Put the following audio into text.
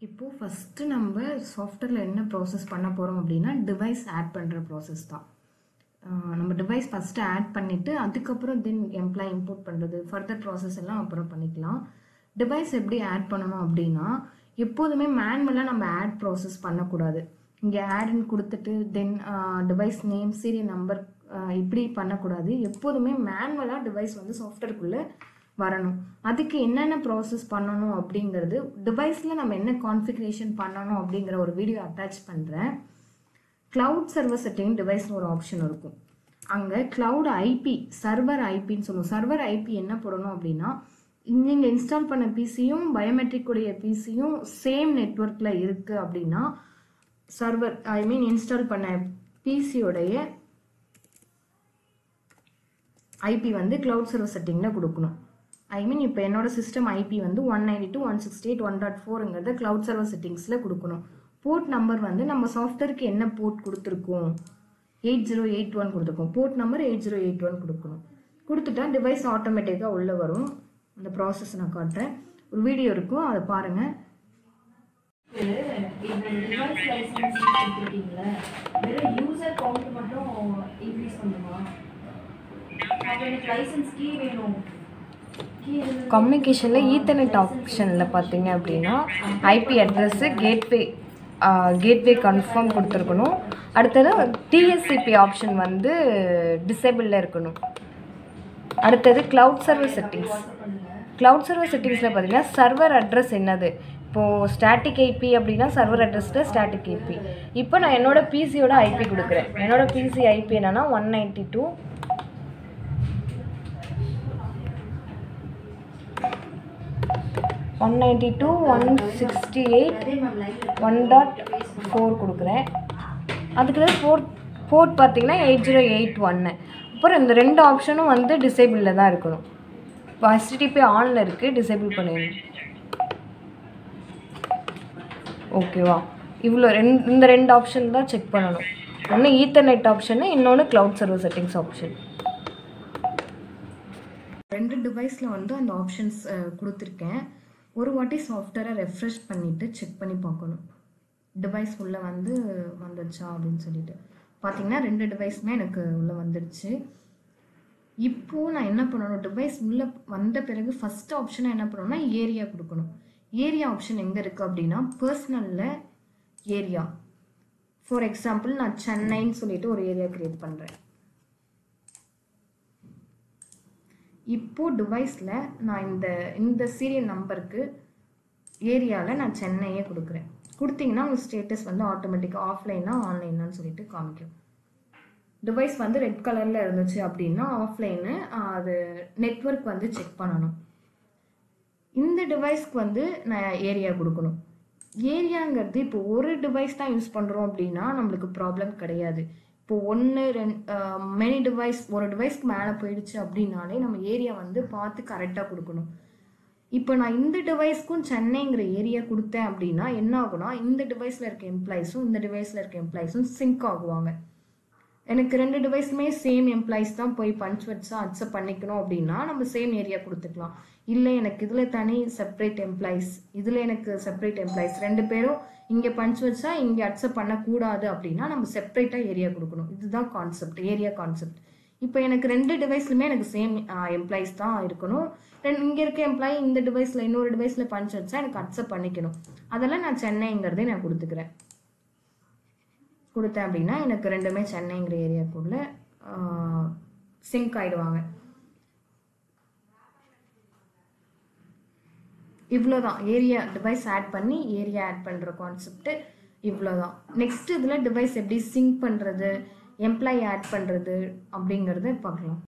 இப்போது ஃபஸ்ட்டு நம்ம சாஃப்ட்வேரில் என்ன ப்ராசஸ் பண்ண போகிறோம் அப்படின்னா டிவைஸ் ஆட் பண்ணுற ப்ராசஸ் தான் ஆஹ் நம்ம டிவைஸ் ஃபஸ்ட்டு ஆட் பண்ணிவிட்டு அதுக்கப்புறம் தென் எம்ப்ளாய் இம்போர்ட் பண்ணுறது ஃபர்தர் ப்ராசஸ் எல்லாம் அப்புறம் பண்ணிக்கலாம் டிவைஸ் எப்படி ஆட் பண்ணணும் அப்படின்னா எப்போதுமே மேனுவலாக நம்ம ஆட் ப்ராசஸ் பண்ணக்கூடாது இங்கே ஆட்னு கொடுத்துட்டு then device name serial number இப்படி பண்ணக்கூடாது எப்போதுமே மேனுவலாக டிவைஸ் வந்து சாஃப்ட்வேருக்குள்ளே வரணும் அதுக்கு என்னென்ன ப்ராசஸ் பண்ணணும் அப்படிங்கிறது டிவைஸில் நம்ம என்ன கான்ஃபிகரேஷன் பண்ணணும் அப்படிங்கிற ஒரு வீடியோ அட்டாச் பண்ணுறேன் கிளவுட் சர்வர் செட்டிங் டிவைஸ்னு ஒரு ஆப்ஷன் இருக்கும் அங்கே கிளவுட் ஐபி சர்வர் ஐபின்னு சொல்லுவோம் சர்வர் ஐபி என்ன போடணும் அப்படின்னா நீங்கள் இன்ஸ்டால் பண்ண பிசியும் பயோமெட்ரிக் உடைய பிசியும் சேம் நெட்ஒர்க்கில் இருக்குது அப்படின்னா சர்வர் ஐ மீன் இன்ஸ்டால் பண்ண பிசியோடைய ஐபி வந்து கிளவுட் சர்வர் செட்டிங்கில் கொடுக்கணும் ஐ மீன் இப்போ என்னோட சிஸ்டம் ஐபி வந்து one ninety two one sixty eight one dot ஃபோருங்கிறத கிளவுட் சர்வர் செட்டிங்ஸில் கொடுக்கணும் போர்ட் நம்பர் வந்து நம்ம சாஃப்ட்வேருக்கு என்ன போர்ட் கொடுத்துருக்கோம் எயிட் ஜீரோ எயிட் ஒன் கொடுத்துருக்கோம் port number eight zero eight one கொடுக்கணும் கொடுத்துட்டா டிவைஸ் ஆட்டோமேட்டிக்காக உள்ளே வரும் அந்த ப்ராசஸ் நான் காட்டுறேன் ஒரு வீடியோ இருக்கும் அதை பாருங்கள் டிவைஸ் லைசன்ஸ் கொடுத்துருக்கீங்களா வெறும் யூசர் கவுண்ட் மட்டும் இன்க்ரீஸ் பண்ணுமா அப்போ எனக்கு லைசன்ஸ் கீ வேணும் கீ கம்யூனிகேஷனில் ஈத்தர்நெட் ஆப்ஷனில் பார்த்தீங்க அப்படின்னா IP address gateway gateway confirm கொடுத்துருக்கணும் அடுத்தது டிஎஸ்சிபி ஆப்ஷன் வந்து டிசேபிளில் இருக்கணும் அடுத்தது cloud server settings cloud server செட்டிங்ஸில் பார்த்தீங்கன்னா சர்வர் அட்ரஸ் என்னது இப்போது ஸ்டாட்டிக் ஐபி அப்படின்னா சர்வர் அட்ரஸில் ஸ்டாட்டிக் ஐபி இப்போ நான் என்னோட பிசியோட ஐபி கொடுக்குறேன் என்னோட பிசி ஐபி என்னன்னா one ninety two one ninety two one sixty eight அதே மேம் லைவ்ல ஒன் டாட் ஃபோர் கொடுக்குறேன் அதுக்கு ஃபோர் போர்ட் பார்த்தீங்கன்னா எயிட் ஜீரோ எயிட் ஒன்று அப்புறம் இந்த ரெண்டு ஆப்ஷனும் வந்து டிசேபிளில் தான் இருக்கணும் இப்போ ஹெச்டிடிபி ஆனில் இருக்குது டிசேபிள் பண்ணிடணும் ஓகேவா இவ்வளோ ரெண்டு இந்த ரெண்டு ஆப்ஷன் தான் செக் பண்ணணும் ஒன்று ஈத்தர்நெட் ஆப்ஷனு இன்னொன்று க்ளவுட் சர்வர் செட்டிங்ஸ் ஆப்ஷன் ரெண்டு டிவைஸில் வந்து அந்த ஆப்ஷன்ஸ் கொடுத்துருக்கேன் ஒரு வாட்டி சாஃப்ட்வேரை ரெஃப்ரெஷ் பண்ணிவிட்டு செக் பண்ணி பார்க்கணும் டிவைஸ் உள்ளே வந்து வந்துடுச்சா அப்படின்னு சொல்லிட்டு பார்த்தீங்கன்னா ரெண்டு டிவைஸுமே எனக்கு உள்ளே வந்துடுச்சு இப்போது நான் என்ன பண்ணணும் டிவைஸ் உள்ளே வந்த பிறகு ஃபஸ்ட் ஆப்ஷனாக என்ன பண்ணணும்னா ஏரியா கொடுக்கணும் ஏரியா ஆப்ஷன் எங்கே இருக்குது அப்படின்னா பர்சனலில் ஏரியா ஃபார் எக்ஸாம்பிள் நான் சென்னைன்னு சொல்லிட்டு ஒரு ஏரியா க்ரியேட் பண்ணுறேன் இப்போ டிவைஸில் நான் இந்த இந்த சீரியல் நம்பருக்கு ஏரியாவில் நான் சென்னையே கொடுக்குறேன் கொடுத்தீங்கன்னா உங்கள் ஸ்டேட்டஸ் வந்து ஆட்டோமேட்டிக்காக ஆஃப்லைனா ஆன்லைனான்னு சொல்லிட்டு காமிக்கும் டிவைஸ் வந்து ரெட் கலரில் இருந்துச்சு அப்படின்னா ஆஃப்லைனு அது நெட்ஒர்க் வந்து செக் பண்ணணும் இந்த டிவைஸ்க்கு வந்து நான் ஏரியா கொடுக்கணும் ஏரியாங்கிறது இப்போ ஒரு டிவைஸ் தான் யூஸ் பண்ணுறோம் அப்படின்னா நம்மளுக்கு ப்ராப்ளம் கிடையாது இப்போ ஒன்று ரெண்டு மெனி டிவைஸ் ஒரு டிவைஸ்க்கு மேலே போயிடுச்சு அப்படின்னாலே நம்ம ஏரியா வந்து பார்த்து கரெக்டாக கொடுக்கணும் இப்போ நான் இந்த டிவைஸ்க்கும் சென்னைங்கிற ஏரியா கொடுத்தேன் அப்படின்னா என்ன ஆகும்னா இந்த டிவைஸில் இருக்க எம்ப்ளாயிஸும் இந்த டிவைஸில் இருக்க எம்ப்ளாயிஸும் சிங்க் ஆகுவாங்க எனக்கு ரெண்டு டிவைஸுமே சேம் எம்ப்ளாயிஸ் தான் போய் பஞ்ச் வச்சா அக்செப்ட் பண்ணிக்கணும் அப்படின்னா நம்ம சேம் ஏரியா கொடுத்துக்கலாம் இல்லை எனக்கு இதில் தனி செப்பரேட் எம்ப்ளாயிஸ் இதில் எனக்கு செப்பரேட் எம்ப்ளாயிஸ் ரெண்டு பேரும் இங்கே பஞ்ச் வச்சா இங்கே அக்செப்ட் பண்ணக்கூடாது அப்படின்னா நம்ம செப்பரேட்டாக ஏரியா கொடுக்கணும் இதுதான் கான்செப்ட் ஏரியா கான்செப்ட் இப்போ எனக்கு ரெண்டு டிவைஸ்லையுமே எனக்கு சேம் எம்ப்ளாயிஸ் தான் இருக்கணும் ரெண்டு இங்கே இருக்க எம்ப்ளாயி இந்த டிவைஸில் இன்னொரு டிவைஸில் பஞ்ச் வச்சா எனக்கு அக்செப்ட் பண்ணிக்கணும் அதெல்லாம் நான் சென்னைங்கிறதே நான் கொடுத்துக்கிறேன் கொடுத்தேன் அப்படின்னா எனக்கு ரெண்டுமே சென்னைங்கிற ஏரியாக்குள்ள சிங்க் ஆயிடுவாங்க இவ்வளோதான் ஏரியா டிவைஸ் ஆட் பண்ணி ஏரியா ஆட் பண்ணுற கான்செப்ட் இவ்வளோதான் நெக்ஸ்ட் இதில் டிவைஸ் எப்படி சிங்க் பண்ணுறது எம்ப்ளாயி ஆட் பண்ணுறது அப்படிங்கிறத பார்க்கலாம்